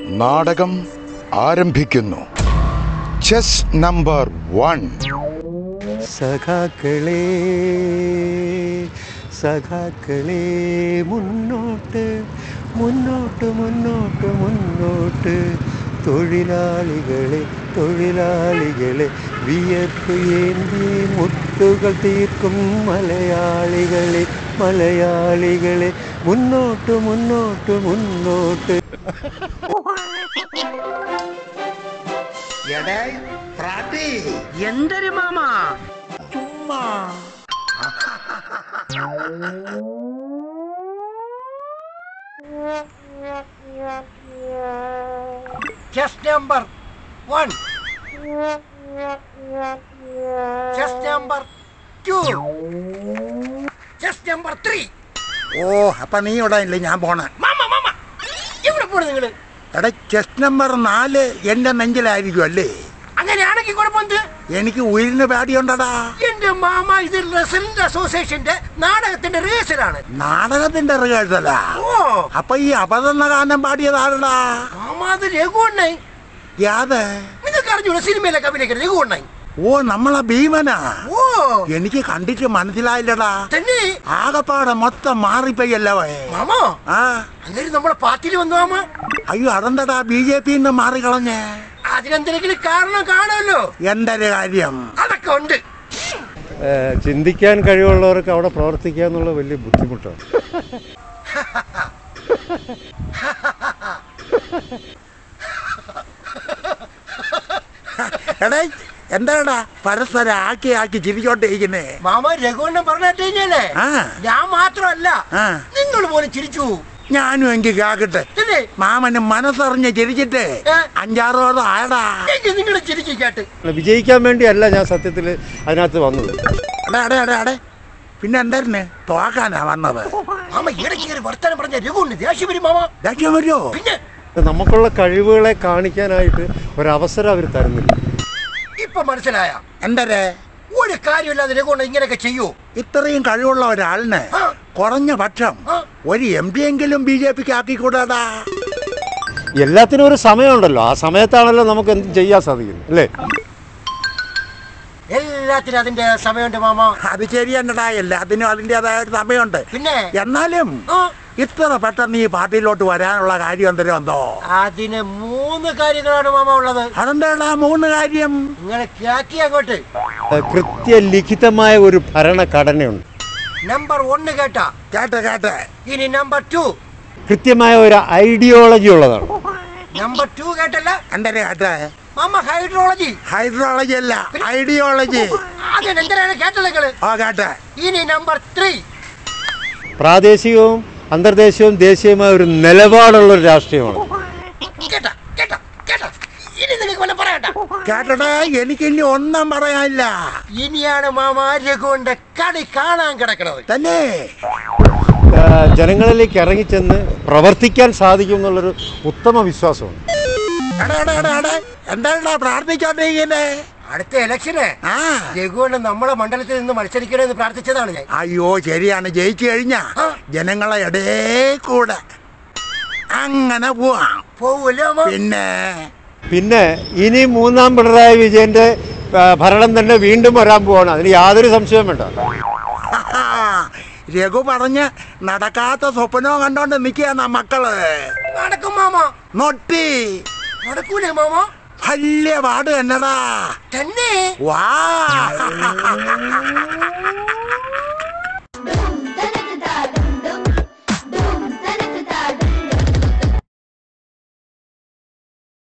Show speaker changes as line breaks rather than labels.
നാടകം ആരംഭിക്കുന്നു chess number one
സഖാക്കളെ സഖാക്കളെ മുന്നോട്ട് മുന്നോട്ട് മുന്നോട്ട് മുന്നോട്ട് തൊഴിലാളികളെ തൊഴിലാളികളെ വിയർപ്പ് ഏന്തി മുട്ടുകൾ തീർക്കും മലയാളികളെ മലയാളികളെ മുന്നോട്ട് മുന്നോട്ട് മുന്നോട്ട്
എന്തൊരു മാമ
Chest number one. Chest number two. Chest number three.
ഓ അപ്പൊ നീ ഇവിടെ ഇല്ലേ ഞാൻ പോണ
മാമ മാമ എവിടെ പോണു നിങ്ങള്
എടാ ചെസ്റ്റ് നമ്പർ നാല് എന്റെ നെഞ്ചിലായിരിക്കും അല്ലേ
അങ്ങനെയാണെങ്കിൽ കുഴപ്പമെന്ത്
എനിക്ക് ഉയരിന് പേടിയുണ്ടടാ
എന്റെ മാമ ഇത് റെസിഡന്റ് അസോസിയേഷന്റെ നാടകത്തിന്റെ റിഹേഴ്സലാണ്
നാടകത്തിന്റെ റിഹേഴ്സലാ
ഓ
അപ്പൊ ഈ അപതന്ന ഗാനം പാടിയതാരടാ
മാമ അത് രഘുണ്ണായി
യാത്
നിങ്ങൾക്ക് അറിഞ്ഞൂടെ സിനിമയിലൊക്കെ അഭിനയിക്കുന്ന രഘുണ്ണായി
ഓ നമ്മളെ ഭീമനാ
ഓ
എനിക്ക് കണ്ടിട്ട് മനസ്സിലായില്ലടാ
തന്നെ
ആകപ്പാടെ മൊത്തം മാറിപ്പോയല്ലോ
മാമ
ആ
അങ്ങനെ നമ്മളെ പാർട്ടിയിൽ വന്നു മാമ
അയ്യോ അതെന്തടാ ബി ജെ പി മാറിക്കളഞ്ഞേ
അതിനെന്തെങ്കിലും കാരണം കാണുമല്ലോ
എന്തൊരു കാര്യം
അതൊക്കെ ഉണ്ട്
ഏഹ് ചിന്തിക്കാൻ കഴിവുള്ളവർക്ക് അവിടെ പ്രവർത്തിക്കുക എന്നുള്ളത് വലിയ ബുദ്ധിമുട്ടാണ്
എടേ എന്താടാ പരസ്പരം ആക്കി ആക്കി ചിരിച്ചോണ്ടിരിക്കുന്നേ
മാമ രഘുവണ്ണൻ പറഞ്ഞിട്ട് കഴിഞ്ഞാലേ
ആ
ഞാൻ മാത്രമല്ല
ആ.
നിങ്ങൾ പോലും ചിരിച്ചു
ഞാനും എനിക്ക് കേക്കട്ടെ
അല്ലേ
മാമന് മനസ്സറിഞ്ഞ് ചിരിച്ചിട്ട്
ഏ?
അഞ്ചാറ് വർഷം ആയടാ
എനിക്ക് നിങ്ങൾ ചിരിച്ചു കേട്ട്
വിജയിക്കാൻ വേണ്ടിയല്ല ഞാൻ സത്യത്തിൽ അതിനകത്ത് വന്നത്
എടാ എടാ എടാ എടേ പിന്നെ എന്തായിരുന്നു തോക്കാനാ വന്നത്
മാമ ഇടയ്ക്ക് കയറി വർത്താനം പറഞ്ഞ രഘുവിന് ദേഷ്യം വരും മാമ
ദേഷ്യം വരുമോ
പിന്നെ
നമുക്കുള്ള കഴിവുകളെ കാണിക്കാനായിട്ട് ഒരവസരം അവർ തരുന്നില്ല
ഇപ്പൊ മനസ്സിലായ
എന്തരേ
ഒരു കാര്യമില്ലാതെ രഘുണ്ണ ഇങ്ങനെയൊക്കെ ചെയ്യൂ
ഇത്രയും കഴിവുള്ള ഒരാളിന്
ആ.
കുറഞ്ഞ പക്ഷം
ആ.
ഒരു എം പി എങ്കിലും ബി ജെ പിക്ക് ആക്കിക്കൂടാടാ
എല്ലാത്തിനും ഒരു സമയമുണ്ടല്ലോ ആ സമയത്താണല്ലോ നമുക്ക് എന്തും ചെയ്യാൻ സാധിക്കുന്നത് അല്ലേ
എല്ലാത്തിനും അതിന്റെ സമയമുണ്ട് മാമ
അത് ശരിയല്ലടാ എല്ലാത്തിനും അതിൻ്റെതായ ഒരു സമയമുണ്ട്
പിന്നെ
എന്നാലും
ആ,
ഇത്ര പെട്ടെന്ന് ഈ പാർട്ടിയിലോട്ട് വരാനുള്ള കാര്യം എന്തെങ്കിലും ഉണ്ടോ
അതിന് മൂന്ന് കാര്യങ്ങളാണ് മാമ ഉള്ളത്
അതെന്താടാ മൂന്ന് കാര്യം
നിങ്ങൾ കേക്കി അങ്ങോട്ട്
ഏഹ് കൃത്യലിഖിതമായ ഒരു ഭരണഘടനയുണ്ട്
നമ്പർ ഒന്ന് കേട്ട
കേട്ടെ കേട്ടെ
ഇനി നമ്പർ ടു
കൃത്യമായ ഒരു ഐഡിയോളജി ഉള്ളതാണ്
നമ്പർ ടു കേട്ടല്ല
എന്തര കേട്ടെ
മാമ ഹൈഡ്രോളജി
ഹൈഡ്രോളജി അല്ല ഐഡിയോളജി
അതിനെന്തിനാണ് കേട്ടത് നിങ്ങള്
ആ കേട്ടെ
ഇനി നമ്പർ ത്രീ
പ്രാദേശികവും അന്തർദേശീയവും ദേശീയവുമായ ഒരു നിലപാടുള്ള ഒരു രാഷ്ട്രീയമാണ്
കേട്ട കേട്ട കേട്ട ഇനി നിങ്ങൾക്ക് വല്ല പറയണ്ട
കേട്ടടാ എനിക്ക് ഇനി ഒന്നും പറയാനില്ല
ഇനിയാണ് മാമ രഘുവിന്റെ കളി കാണാൻ കിടക്കണത്
തന്നെ
ഏഹ് ജനങ്ങളിലേക്ക് ഇറങ്ങിച്ചെന്ന് പ്രവർത്തിക്കാൻ സാധിക്കും എന്നുള്ളൊരു ഉത്തമ വിശ്വാസമുണ്ട്
എടാ എടാ എടാ എടാ എന്താടാ പ്രാർത്ഥിച്ചോണ്ടിരിക്കുന്നേ
അടുത്ത ഇലക്ഷന്
ആ
രഘുവിന് നമ്മളെ മണ്ഡലത്തിൽ നിന്ന് മത്സരിക്കണമെന്ന് പ്രാർത്ഥിച്ചതാണ് ഞാൻ
അയ്യോ ശരിയാണ് ജയിച്ചു കഴിഞ്ഞാ ജനങ്ങളെ ഇടേ കൂടെ അങ്ങനെ പോവാം
പോവൂല്ലോ മാമ
പിന്നെ
പിന്നെ ഇനി മൂന്നാം പിണറായി വിജയന്റെ ഏഹ് ഭരണം തന്നെ വീണ്ടും വരാൻ പോവാണ് അതിന് യാതൊരു സംശയവും വേണ്ട
രഘു പറഞ്ഞ് നടക്കാത്ത സ്വപ്നവും കണ്ടോണ്ട് നിൽക്കുകയാണ് മക്കള്
നടക്കും മാമ
നൊട്ടി
നടക്കൂലേ മാമ
വലിയ പാട് എന്നടാ
തന്നെ
വാ